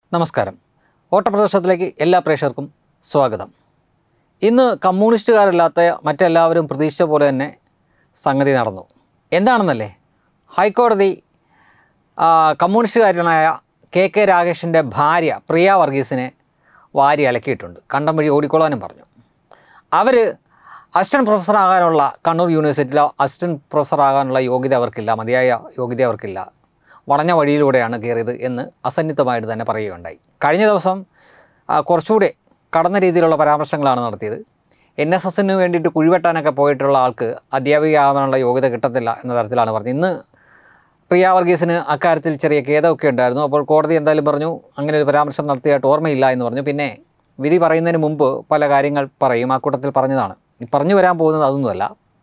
നമസ്കാരം ഓട്ടപ്രദർശനത്തിലേക്ക് എല്ലാ പ്രേക്ഷകർക്കും സ്വാഗതം ഇന്ന് കമ്മ്യൂണിസ്റ്റുകാരല്ലാത്ത മറ്റെല്ലാവരും പ്രതീക്ഷിച്ച പോലെ തന്നെ സംഗതി നടന്നു എന്താണെന്നല്ലേ ഹൈക്കോടതി ആ, കമ്മ്യൂണിസ്റ്റുകാരനായ കെ കെ രാകേഷിൻ്റെ ഭാര്യ പ്രിയ വർഗീസിനെ വാരി അലക്കിയിട്ടുണ്ട് കണ്ടം വഴി ഓടിക്കൊള്ളാനും പറഞ്ഞു അവർ അസിസ്റ്റൻറ്റ് പ്രൊഫസറാകാനുള്ള കണ്ണൂർ യൂണിവേഴ്സിറ്റിയിലോ അസിസ്റ്റൻറ്റ് പ്രൊഫസറാകാനുള്ള യോഗ്യത അവർക്കില്ല മതിയായ യോഗ്യത അവർക്കില്ല വളഞ്ഞ വഴിയിലൂടെയാണ് കയറിയത് എന്ന് അസന്നിഗ്ധമായിട്ട് തന്നെ പറയുകയുണ്ടായി കഴിഞ്ഞ ദിവസം ആ, കുറച്ചുകൂടെ കടന്ന രീതിയിലുള്ള പരാമർശങ്ങളാണ് നടത്തിയത് എൻ എസ് എസിന് വേണ്ടിയിട്ട് കുഴിവെട്ടാനൊക്കെ പോയിട്ടുള്ള ആൾക്ക് അധ്യാപികയാവാനുള്ള യോഗ്യത കിട്ടത്തില്ല എന്ന തരത്തിലാണ് പറഞ്ഞത് ഇന്ന് പ്രിയ വർഗീസിന് അക്കാര്യത്തിൽ ചെറിയ ഖേദമൊക്കെ ഉണ്ടായിരുന്നു അപ്പോൾ കോടതി എന്തായാലും പറഞ്ഞു അങ്ങനെ ഒരു പരാമർശം നടത്തിയായിട്ട് ഓർമ്മയില്ല എന്ന് പറഞ്ഞു പിന്നെ വിധി പറയുന്നതിന് മുമ്പ് പല കാര്യങ്ങൾ പറയും ആ കൂട്ടത്തിൽ പറഞ്ഞതാണ് ഈ പറഞ്ഞു വരാൻ പോകുന്നത് അതൊന്നുമല്ല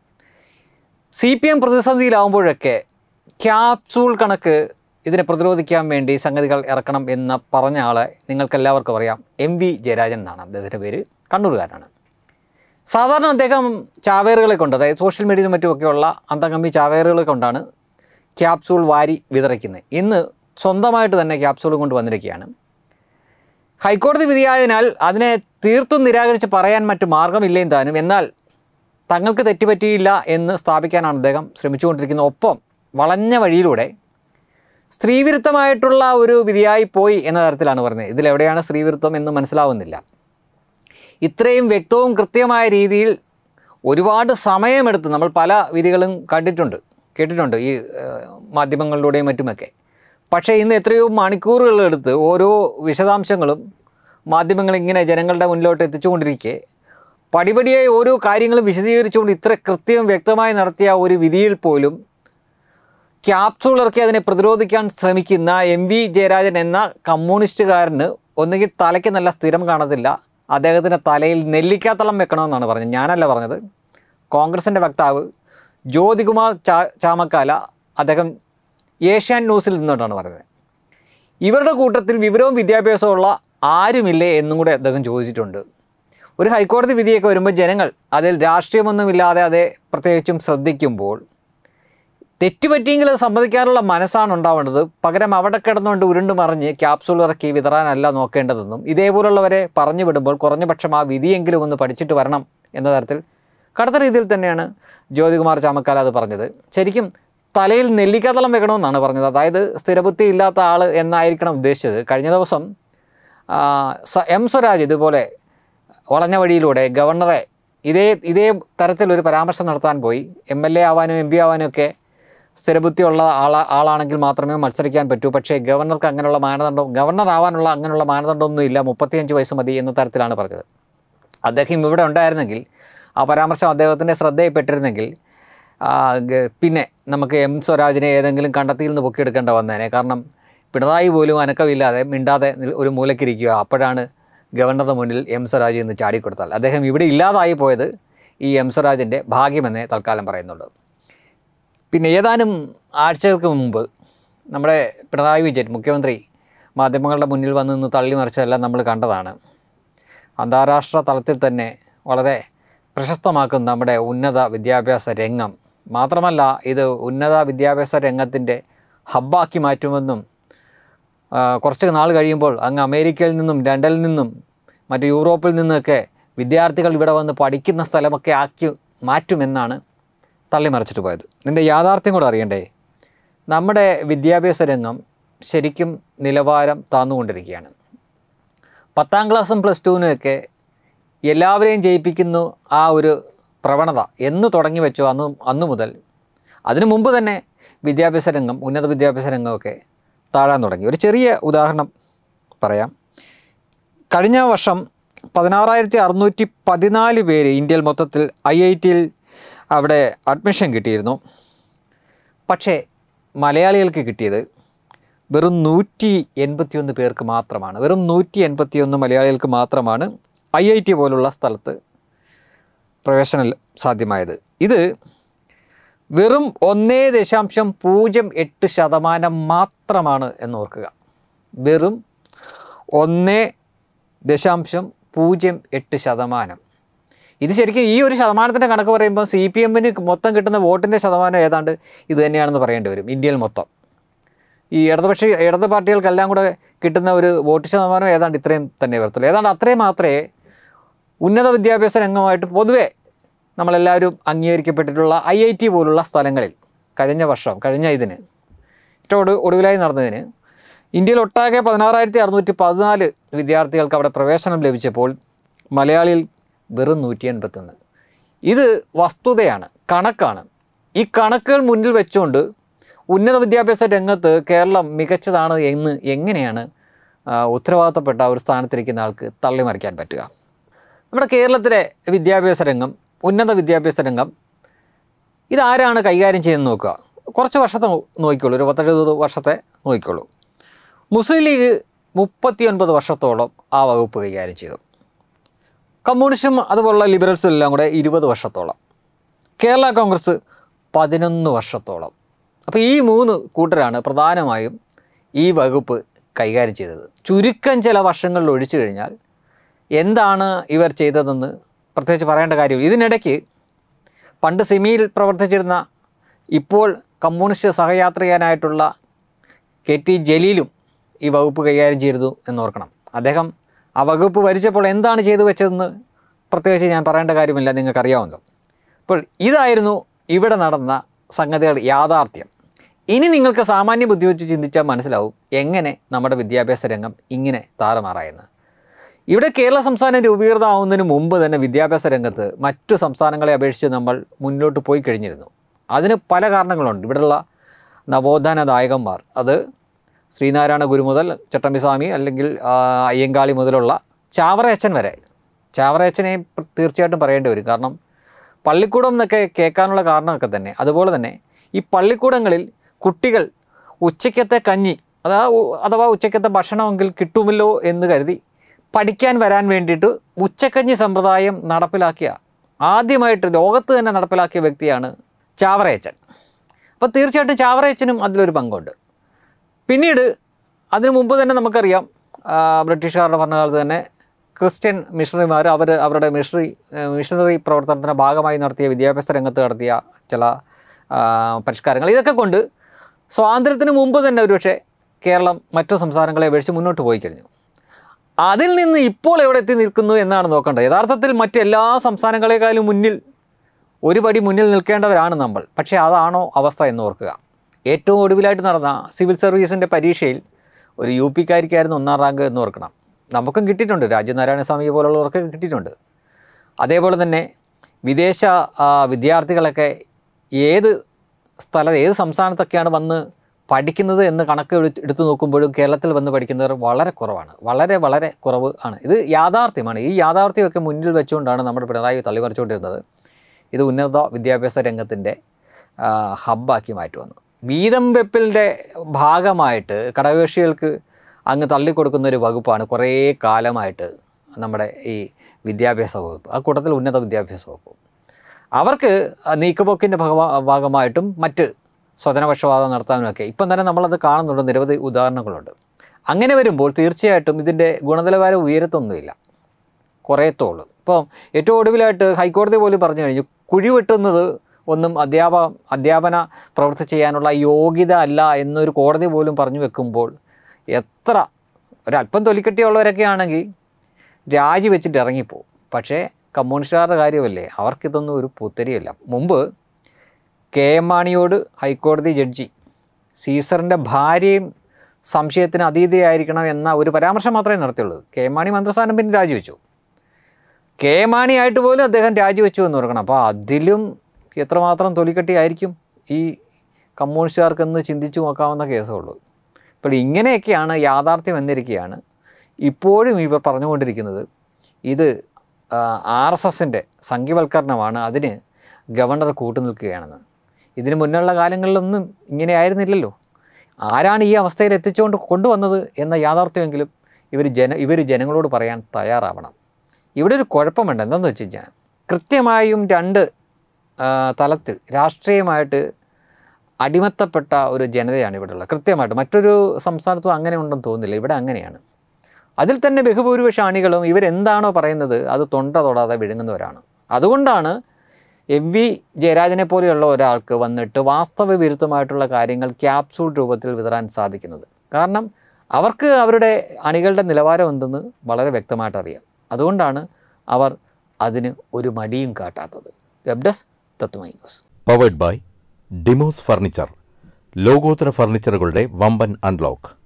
സി പി എം പ്രതിസന്ധിയിലാവുമ്പോഴൊക്കെ ക്യാപ്സൂൾ കണക്ക് ഇതിനെ പ്രതിരോധിക്കാൻ വേണ്ടി സംഗതികൾ ഇറക്കണം എന്ന് പറഞ്ഞ ആളെ നിങ്ങൾക്കെല്ലാവർക്കും അറിയാം എം വി ജയരാജൻ എന്നാണ് അദ്ദേഹത്തിൻ്റെ പേര് കണ്ണൂരുകാരനാണ് സാധാരണ അദ്ദേഹം ചാവേറുകളെ കൊണ്ട് അതായത് സോഷ്യൽ മീഡിയയിലും മറ്റുമൊക്കെയുള്ള അന്തംഗമ്പി ചാവേറുകളെ കൊണ്ടാണ് ക്യാപ്സൂൾ വാരി വിതറിക്കുന്നത് ഇന്ന് സ്വന്തമായിട്ട് തന്നെ ക്യാപ്സൂൾ കൊണ്ട് വന്നിരിക്കുകയാണ് ഹൈക്കോടതി വിധിയായതിനാൽ അതിനെ തീർത്തും നിരാകരിച്ച് പറയാൻ മറ്റു മാർഗമില്ലേം താനും എന്നാൽ തങ്ങൾക്ക് തെറ്റുപറ്റിയില്ല എന്ന് സ്ഥാപിക്കാനാണ് അദ്ദേഹം ശ്രമിച്ചുകൊണ്ടിരിക്കുന്നത് ഒപ്പം വളഞ്ഞ വഴിയിലൂടെ സ്ത്രീവിരുദ്ധമായിട്ടുള്ള ഒരു വിധിയായി പോയി എന്ന തരത്തിലാണ് പറയുന്നത് ഇതിലെവിടെയാണ് സ്ത്രീവിരുദ്ധം എന്ന് മനസ്സിലാവുന്നില്ല ഇത്രയും വ്യക്തവും കൃത്യമായ രീതിയിൽ ഒരുപാട് സമയമെടുത്ത് നമ്മൾ പല വിധികളും കണ്ടിട്ടുണ്ട് കേട്ടിട്ടുണ്ട് ഈ ഏഹ്, മാധ്യമങ്ങളിലൂടെയും മറ്റുമൊക്കെ പക്ഷേ ഇന്ന് എത്രയോ മണിക്കൂറുകളെടുത്ത് ഓരോ വിശദാംശങ്ങളും മാധ്യമങ്ങൾ ഇങ്ങനെ ജനങ്ങളുടെ മുന്നിലോട്ട് എത്തിച്ചുകൊണ്ടിരിക്കെ പടിപടിയായി ഓരോ കാര്യങ്ങളും വിശദീകരിച്ചുകൊണ്ട് ഇത്ര കൃത്യവും വ്യക്തമായി നടത്തിയ ഒരു വിധിയിൽ പോലും ക്യാപ്സൂൾ ഇറക്കി അതിനെ പ്രതിരോധിക്കാൻ ശ്രമിക്കുന്ന എം വി ജയരാജൻ എന്ന കമ്മ്യൂണിസ്റ്റുകാരന് ഒന്നുകിൽ തലയ്ക്ക് നല്ല സ്ഥിരം കാണത്തില്ല അദ്ദേഹത്തിൻ്റെ തലയിൽ നെല്ലിക്കാത്തളം വെക്കണമെന്നാണ് പറഞ്ഞത് ഞാനല്ല പറഞ്ഞത് കോൺഗ്രസിൻ്റെ വക്താവ് ജ്യോതികുമാർ ചാ ചാമക്കാല അദ്ദേഹം ഏഷ്യാൻ ന്യൂസിൽ നിന്നോട്ടാണ് പറയുന്നത് ഇവരുടെ കൂട്ടത്തിൽ വിവരവും വിദ്യാഭ്യാസവും ഉള്ള ആരുമില്ലേ എന്നും കൂടെ അദ്ദേഹം ചോദിച്ചിട്ടുണ്ട് ഒരു ഹൈക്കോടതി വിധിയൊക്കെ വരുമ്പോൾ ജനങ്ങൾ അതിൽ രാഷ്ട്രീയമൊന്നുമില്ലാതെ അതെ പ്രത്യേകിച്ചും ശ്രദ്ധിക്കുമ്പോൾ തെറ്റുപറ്റിയെങ്കിൽ അത് സമ്മതിക്കാനുള്ള മനസ്സാണ് ഉണ്ടാവേണ്ടത് പകരം അവിടെ കിടന്നുകൊണ്ട് ഉരുണ്ട് മറിഞ്ഞ് ക്യാപ്സൂൾ ഇറക്കി വിതറാനല്ല നോക്കേണ്ടതെന്നും ഇതേപോലുള്ളവരെ പറഞ്ഞു വിടുമ്പോൾ കുറഞ്ഞ പക്ഷം ആ വിധിയെങ്കിലും ഒന്ന് പഠിച്ചിട്ട് വരണം എന്ന തരത്തിൽ കടുത്ത രീതിയിൽ തന്നെയാണ് ജ്യോതികുമാർ ചാമക്കാല അത് പറഞ്ഞത് ശരിക്കും തലയിൽ നെല്ലിക്കാതളം വെക്കണമെന്നാണ് പറഞ്ഞത് അതായത് സ്ഥിരബുദ്ധി ഇല്ലാത്ത ആൾ എന്നായിരിക്കണം ഉദ്ദേശിച്ചത് കഴിഞ്ഞ ദിവസം ആ, സ- എം സ്വരാജ് ഇതുപോലെ വളഞ്ഞ വഴിയിലൂടെ ഗവർണറെ ഇതേ ഇതേ തരത്തിലൊരു പരാമർശം നടത്താൻ പോയി എം എൽ എ ആവാനും എം പി ആവാനും ഒക്കെ സ്ഥിരബുദ്ധിയുള്ള ആളാ ആളാണെങ്കിൽ മാത്രമേ മത്സരിക്കാൻ പറ്റൂ പക്ഷേ ഗവർണർക്ക് അങ്ങനെയുള്ള മാനദണ്ഡം ഗവർണർ ആവാനുള്ള അങ്ങനെയുള്ള മാനദണ്ഡമൊന്നും ഇല്ല മുപ്പത്തിയഞ്ച് വയസ്സ് മതി എന്ന തരത്തിലാണ് പറഞ്ഞത് അദ്ദേഹം ഇവിടെ ഉണ്ടായിരുന്നെങ്കിൽ ആ പരാമർശം അദ്ദേഹത്തിൻ്റെ ശ്രദ്ധയിൽപ്പെട്ടിരുന്നെങ്കിൽ ആ, ഗ- പിന്നെ നമുക്ക് എം സ്വരാജിനെ ഏതെങ്കിലും കണ്ടെത്തിയിൽ നിന്ന് പൊക്കിയെടുക്കേണ്ട വന്നേനെ കാരണം പിണറായി പോലും അനക്കമില്ലാതെ മിണ്ടാതെ നിൽ- ഒരു മൂലക്കിരിക്കുക അപ്പോഴാണ് ഗവർണറുടെ മുന്നിൽ എം സ്വരാജ് എന്ന് ചാടിക്കൊടുത്താൽ അദ്ദേഹം ഇവിടെ ഇല്ലാതായി പോയത് ഈ എം സ്വരാജിൻ്റെ ഭാഗ്യമെന്നേ തൽക്കാലം പറയുന്നുള്ളൂ പിന്നെ ഏതാനും ആഴ്ചകൾക്ക് മുമ്പ് നമ്മുടെ പിണറായി വിജയൻ മുഖ്യമന്ത്രി മാധ്യമങ്ങളുടെ മുന്നിൽ വന്ന് നിന്ന് തള്ളി മറിച്ചതെല്ലാം നമ്മൾ കണ്ടതാണ് അന്താരാഷ്ട്ര തലത്തിൽ തന്നെ വളരെ പ്രശസ്തമാക്കുന്ന നമ്മുടെ ഉന്നത വിദ്യാഭ്യാസ രംഗം മാത്രമല്ല ഇത് ഉന്നത വിദ്യാഭ്യാസ രംഗത്തിൻ്റെ ഹബ്ബാക്കി മാറ്റുമെന്നും ആ, കുറച്ച് നാൾ കഴിയുമ്പോൾ അങ്ങ് അമേരിക്കയിൽ നിന്നും ലണ്ടനിൽ നിന്നും മറ്റ് യൂറോപ്പിൽ നിന്നൊക്കെ വിദ്യാർത്ഥികൾ ഇവിടെ വന്ന് പഠിക്കുന്ന സ്ഥലമൊക്കെ ആക്കി മാറ്റുമെന്നാണ് തള്ളിമറിച്ചിട്ട് പോയത് ഇതിൻ്റെ യാഥാർത്ഥ്യം കൂടെ അറിയണ്ടേ നമ്മുടെ വിദ്യാഭ്യാസ രംഗം ശരിക്കും നിലവാരം താന്നുകൊണ്ടിരിക്കുകയാണ് പത്താം ക്ലാസ്സും പ്ലസ് ടുവിനുമൊക്കെ എല്ലാവരെയും ജയിപ്പിക്കുന്നു ആ ഒരു പ്രവണത എന്ന് തുടങ്ങി വെച്ചോ അന്ന് അന്നു മുതൽ അതിനു മുമ്പ് തന്നെ വിദ്യാഭ്യാസ രംഗം ഉന്നത വിദ്യാഭ്യാസ രംഗമൊക്കെ താഴാൻ തുടങ്ങി ഒരു ചെറിയ ഉദാഹരണം പറയാം കഴിഞ്ഞ വർഷം പതിനാറായിരത്തി അറുന്നൂറ്റി പതിനാല് പേര് ഇന്ത്യയിൽ മൊത്തത്തിൽ ഐ ഐ ടിയിൽ അവിടെ അഡ്മിഷൻ കിട്ടിയിരുന്നു പക്ഷേ മലയാളികൾക്ക് കിട്ടിയത് വെറും നൂറ്റി എൺപത്തിയൊന്ന് പേർക്ക് മാത്രമാണ് വെറും നൂറ്റി എൺപത്തിയൊന്ന് മലയാളികൾക്ക് മാത്രമാണ് ഐ ഐ ടി പോലുള്ള സ്ഥലത്ത് പ്രവേശനം സാധ്യമായത് ഇത് വെറും ഒന്നേ ദശാംശം പൂജ്യം എട്ട് ശതമാനം മാത്രമാണ് എന്ന് ഓർക്കുക വെറും ഒന്ന് ദശാംശം പൂജ്യം എട്ട് ശതമാനം ഇത് ശരിക്കും ഈ ഒരു ശതമാനത്തിൻ്റെ കണക്ക് പറയുമ്പോൾ സി പി എമ്മിന് മൊത്തം കിട്ടുന്ന വോട്ടിൻ്റെ ശതമാനം ഏതാണ്ട് ഇത് തന്നെയാണെന്ന് പറയേണ്ടി വരും ഇന്ത്യയിൽ മൊത്തം ഈ ഇടതുപക്ഷ ഇടത് പാർട്ടികൾക്കെല്ലാം കൂടെ കിട്ടുന്ന ഒരു വോട്ട് ശതമാനം ഏതാണ്ട് ഇത്രയും തന്നെ വരത്തുള്ളൂ ഏതാണ്ട് അത്രയും മാത്രമേ ഉന്നത വിദ്യാഭ്യാസ രംഗമായിട്ട് പൊതുവെ നമ്മളെല്ലാവരും അംഗീകരിക്കപ്പെട്ടിട്ടുള്ള ഐ ഐ ടി പോലുള്ള സ്ഥലങ്ങളിൽ കഴിഞ്ഞ വർഷം കഴിഞ്ഞ ഇതിന് ഏറ്റവും ഒടു ഒടുവിലായി നടന്നതിന് ഇന്ത്യയിൽ ഒട്ടാകെ പതിനാറായിരത്തി അറുന്നൂറ്റി പതിനാല് വിദ്യാർത്ഥികൾക്ക് അവിടെ പ്രവേശനം ലഭിച്ചപ്പോൾ മലയാളിയിൽ വെറും നൂറ്റി എൺപത്തൊന്ന് ഇത് വസ്തുതയാണ് കണക്കാണ് ഈ കണക്കുകൾ മുന്നിൽ വെച്ചുകൊണ്ട് ഉന്നത വിദ്യാഭ്യാസ രംഗത്ത് കേരളം മികച്ചതാണ് എന്ന് എങ്ങനെയാണ് ആ, ഉത്തരവാദിത്തപ്പെട്ട ഒരു സ്ഥാനത്തിരിക്കുന്ന ആൾക്ക് തള്ളിമറിക്കാൻ പറ്റുക നമ്മുടെ കേരളത്തിലെ വിദ്യാഭ്യാസ രംഗം ഉന്നത വിദ്യാഭ്യാസ രംഗം ഇതാരാണ് കൈകാര്യം ചെയ്യുന്നത് നോക്കുക കുറച്ച് വർഷത്തെ നോ- നോക്കിക്കോളൂ ഒരു പത്തെഴുപത് വർഷത്തെ നോക്കിക്കോളൂ മുസ്ലിം ലീഗ് മുപ്പത്തിയൊൻപത് വർഷത്തോളം ആ വകുപ്പ് കൈകാര്യം ചെയ്തു കമ്മ്യൂണിസ്റ്റും അതുപോലുള്ള ലിബറൽസും എല്ലാം കൂടെ ഇരുപത് വർഷത്തോളം കേരള കോൺഗ്രസ് പതിനൊന്ന് വർഷത്തോളം അപ്പോൾ ഈ മൂന്ന് കൂട്ടരാണ് പ്രധാനമായും ഈ വകുപ്പ് കൈകാര്യം ചെയ്തത് ചുരുക്കം ചില വർഷങ്ങളിൽ ഒഴിച്ചു കഴിഞ്ഞാൽ എന്താണ് ഇവർ ചെയ്തതെന്ന് പ്രത്യേകിച്ച് പറയേണ്ട കാര്യം ഇതിനിടയ്ക്ക് പണ്ട് സിമിയിൽ പ്രവർത്തിച്ചിരുന്ന ഇപ്പോൾ കമ്മ്യൂണിസ്റ്റ് സഹയാത്രികനായിട്ടുള്ള കെ ടി ജലീലും ഈ വകുപ്പ് കൈകാര്യം ചെയ്തു എന്നോർക്കണം അദ്ദേഹം ആ വകുപ്പ് ഭരിച്ചപ്പോൾ എന്താണ് ചെയ്തു വെച്ചതെന്ന് പ്രത്യേകിച്ച് ഞാൻ പറയേണ്ട കാര്യമില്ല നിങ്ങൾക്കറിയാമല്ലോ അപ്പോൾ ഇതായിരുന്നു ഇവിടെ നടന്ന സംഗതികൾ യാഥാർത്ഥ്യം ഇനി നിങ്ങൾക്ക് സാമാന്യ ബുദ്ധി വെച്ച് ചിന്തിച്ചാൽ മനസ്സിലാവും എങ്ങനെ നമ്മുടെ വിദ്യാഭ്യാസ രംഗം ഇങ്ങനെ താറുമാറായെന്ന് ഇവിടെ കേരള സംസ്ഥാനം രൂപീകൃതമാവുന്നതിന് മുമ്പ് തന്നെ വിദ്യാഭ്യാസ രംഗത്ത് മറ്റു സംസ്ഥാനങ്ങളെ അപേക്ഷിച്ച് നമ്മൾ മുന്നോട്ട് പോയി കഴിഞ്ഞിരുന്നു അതിന് പല കാരണങ്ങളുണ്ട് ഇവിടെയുള്ള നവോത്ഥാന നായകന്മാർ അത് ശ്രീനാരായണ ഗുരു മുതൽ ചട്ടമ്പിസ്വാമി അല്ലെങ്കിൽ ആ, അയ്യങ്കാളി മുതലുള്ള ചാവറയച്ചൻ വരെ ചാവറയച്ചനെ പ്ര- തീർച്ചയായിട്ടും പറയേണ്ടി വരും കാരണം പള്ളിക്കൂടം എന്നൊക്കെ കേൾക്കാനുള്ള കാരണമൊക്കെ തന്നെ അതുപോലെ തന്നെ ഈ പള്ളിക്കൂടങ്ങളിൽ കുട്ടികൾ ഉച്ചയ്ക്കത്തെ കഞ്ഞി അതാ ഉ- അഥവാ ഉച്ചയ്ക്കത്തെ ഭക്ഷണമെങ്കിൽ കിട്ടുമല്ലോ എന്ന് കരുതി പഠിക്കാൻ വരാൻ വേണ്ടിയിട്ട് ഉച്ചക്കഞ്ഞി സമ്പ്രദായം നടപ്പിലാക്കിയ ആദ്യമായിട്ട് ലോകത്ത് തന്നെ നടപ്പിലാക്കിയ വ്യക്തിയാണ് ചാവറയച്ചൻ അപ്പോൾ തീർച്ചയായിട്ടും ചാവറയച്ചനും അതിലൊരു പങ്കുണ്ട് പിന്നീട് അതിനു മുമ്പ് തന്നെ നമുക്കറിയാം ആ, ബ്രിട്ടീഷുകാരുടെ ഭരണകാലത്ത് തന്നെ ക്രിസ്ത്യൻ മിഷണറിമാർ അവർ അവരുടെ മിഷണറി മിഷണറി പ്രവർത്തനത്തിൻ്റെ ഭാഗമായി നടത്തിയ വിദ്യാഭ്യാസ രംഗത്ത് നടത്തിയ ചില ആ, പരിഷ്കാരങ്ങൾ ഇതൊക്കെ കൊണ്ട് സ്വാതന്ത്ര്യത്തിന് മുമ്പ് തന്നെ ഒരുപക്ഷെ കേരളം മറ്റു സംസ്ഥാനങ്ങളെ അപേക്ഷിച്ച് മുന്നോട്ട് പോയി കഴിഞ്ഞു അതിൽ നിന്ന് ഇപ്പോൾ എവിടെ എത്തി നിൽക്കുന്നു എന്നാണ് നോക്കേണ്ടത് യഥാർത്ഥത്തിൽ മറ്റെല്ലാ സംസ്ഥാനങ്ങളെക്കാളും മുന്നിൽ ഒരു പടി മുന്നിൽ നിൽക്കേണ്ടവരാണ് നമ്മൾ പക്ഷേ അതാണോ അവസ്ഥ എന്ന് ഓർക്കുക ഏറ്റവും ഒടുവിലായിട്ട് നടന്ന സിവിൽ സർവീസിൻ്റെ പരീക്ഷയിൽ ഒരു യു പിക്കാരിക്കായിരുന്നു ഒന്നാം റാങ്ക് എന്ന് ഓർക്കണം നമുക്കും കിട്ടിയിട്ടുണ്ട് രാജ്യനാരായണ സ്വാമി പോലുള്ളവർക്കൊക്കെ കിട്ടിയിട്ടുണ്ട് അതേപോലെ തന്നെ വിദേശ ആ, വിദ്യാർത്ഥികളൊക്കെ ഏത് സ്ഥലത്ത് ഏത് സംസ്ഥാനത്തൊക്കെയാണ് വന്ന് പഠിക്കുന്നത് എന്ന് കണക്ക് എടുത്ത് എടുത്തു നോക്കുമ്പോഴും കേരളത്തിൽ വന്ന് പഠിക്കുന്നവർ വളരെ കുറവാണ് വളരെ വളരെ കുറവ് ആണ് ഇത് യാഥാർത്ഥ്യമാണ് ഈ യാഥാർത്ഥ്യമൊക്കെ മുന്നിൽ വെച്ചുകൊണ്ടാണ് നമ്മുടെ പിണറായി തള്ളിമറിച്ചുകൊണ്ടിരുന്നത് ഇത് ഉന്നത വിദ്യാഭ്യാസ രംഗത്തിൻ്റെ ആ, ഹബ്ബാക്കി മാറ്റുവന്നു വീതം വെപ്പിൻ്റെ ഭാഗമായിട്ട് ഘടകകക്ഷികൾക്ക് അങ്ങ് തള്ളിക്കൊടുക്കുന്ന ഒരു വകുപ്പാണ് കുറേ കാലമായിട്ട് നമ്മുടെ ഈ വിദ്യാഭ്യാസ വകുപ്പ് ആ കൂട്ടത്തിൽ ഉന്നത വിദ്യാഭ്യാസ വകുപ്പ് അവർക്ക് നീക്കുപോക്കിൻ്റെ ഭഗവാ ഭാഗമായിട്ടും മറ്റ് സ്വജനപക്ഷപാതം നടത്താനുമൊക്കെ ഇപ്പം തന്നെ നമ്മളത് കാണുന്നുണ്ട് നിരവധി ഉദാഹരണങ്ങളുണ്ട് അങ്ങനെ വരുമ്പോൾ തീർച്ചയായിട്ടും ഇതിൻ്റെ ഗുണനിലവാരം ഉയരത്തൊന്നുമില്ല കുറയത്തുള്ളൂ ഇപ്പോൾ ഏറ്റവും ഒടുവിലായിട്ട് ഹൈക്കോടതി പോലും പറഞ്ഞു കഴിഞ്ഞു കുഴി വെട്ടുന്നത് ഒന്നും അധ്യാപ അധ്യാപന പ്രവൃത്തി ചെയ്യാനുള്ള യോഗ്യത അല്ല എന്നൊരു കോടതി പോലും പറഞ്ഞു വെക്കുമ്പോൾ എത്ര ഒരല്പം തൊലിക്കെട്ടിയുള്ളവരൊക്കെ ആണെങ്കിൽ രാജിവെച്ചിട്ട് ഇറങ്ങിപ്പോവും പക്ഷേ കമ്മ്യൂണിസ്റ്റുകാരുടെ കാര്യമല്ലേ അവർക്കിതൊന്നും ഒരു പുത്തരിയല്ല മുമ്പ് കെ എം മാണിയോട് ഹൈക്കോടതി ജഡ്ജി സീസറിൻ്റെ ഭാര്യയും സംശയത്തിന് അതീതയായിരിക്കണം എന്ന ഒരു പരാമർശം മാത്രമേ നടത്തിയുള്ളൂ കെ എം മാണി മന്ത്രിസ്ഥാനം പിന്നെ രാജിവെച്ചു കെ എം മാണിയായിട്ട് പോലും അദ്ദേഹം രാജിവെച്ചു എന്ന് ഓർക്കണം അപ്പോൾ അതിലും എത്രമാത്രം തൊലിക്കെട്ടിയായിരിക്കും ഈ കമ്മ്യൂണിസ്റ്റുകാർക്കെന്ന് ചിന്തിച്ചു നോക്കാവുന്ന കേസേ ഉള്ളൂ അപ്പോൾ ഇങ്ങനെയൊക്കെയാണ് യാഥാർത്ഥ്യം എന്നിരിക്കുകയാണ് ഇപ്പോഴും ഇവർ പറഞ്ഞുകൊണ്ടിരിക്കുന്നത് ഇത് ആർ എസ് എസിൻ്റെ സംഘ്യവൽക്കരണമാണ് അതിന് ഗവർണർ കൂട്ടുനിൽക്കുകയാണെന്ന് ഇതിന് മുന്നുള്ള കാലങ്ങളിലൊന്നും ഇങ്ങനെ ആയിരുന്നില്ലല്ലോ ആരാണ് ഈ അവസ്ഥയിൽ എത്തിച്ചുകൊണ്ട് കൊണ്ടുവന്നത് എന്ന യാഥാർത്ഥ്യമെങ്കിലും ഇവർ ജന ഇവർ ജനങ്ങളോട് പറയാൻ തയ്യാറാവണം ഇവിടെ ഒരു കുഴപ്പമുണ്ട് എന്താണെന്ന് വെച്ച് കഴിഞ്ഞാൽ കൃത്യമായും രണ്ട് ആ, തലത്തിൽ രാഷ്ട്രീയമായിട്ട് അടിമത്തപ്പെട്ട ഒരു ജനതയാണ് ഇവിടെ ഉള്ളത് കൃത്യമായിട്ട് മറ്റൊരു സംസ്ഥാനത്തും അങ്ങനെ ഉണ്ടെന്ന് തോന്നുന്നില്ല ഇവിടെ അങ്ങനെയാണ് അതിൽ തന്നെ ബഹുഭൂരിപക്ഷ അണികളും ഇവരെന്താണോ പറയുന്നത് അത് തൊണ്ട തൊടാതെ വിഴുങ്ങുന്നവരാണ് അതുകൊണ്ടാണ് എം വി ജയരാജനെ പോലെയുള്ള ഒരാൾക്ക് വന്നിട്ട് വാസ്തവ വിരുദ്ധമായിട്ടുള്ള കാര്യങ്ങൾ ക്യാപ്സൂൾ രൂപത്തിൽ വിതറാൻ സാധിക്കുന്നത് കാരണം അവർക്ക് അവരുടെ അണികളുടെ നിലവാരം എന്തെന്ന് വളരെ വ്യക്തമായിട്ട് അറിയാം അതുകൊണ്ടാണ് അവർ അതിന് ഒരു മടിയും കാട്ടാത്തത് web desk Tattwamayi news powered by ഡിമോസ് ഫർണിച്ചർ ലോകോത്തര ഫർണിച്ചറുകളുടെ വമ്പൻ അൺലോക്ക്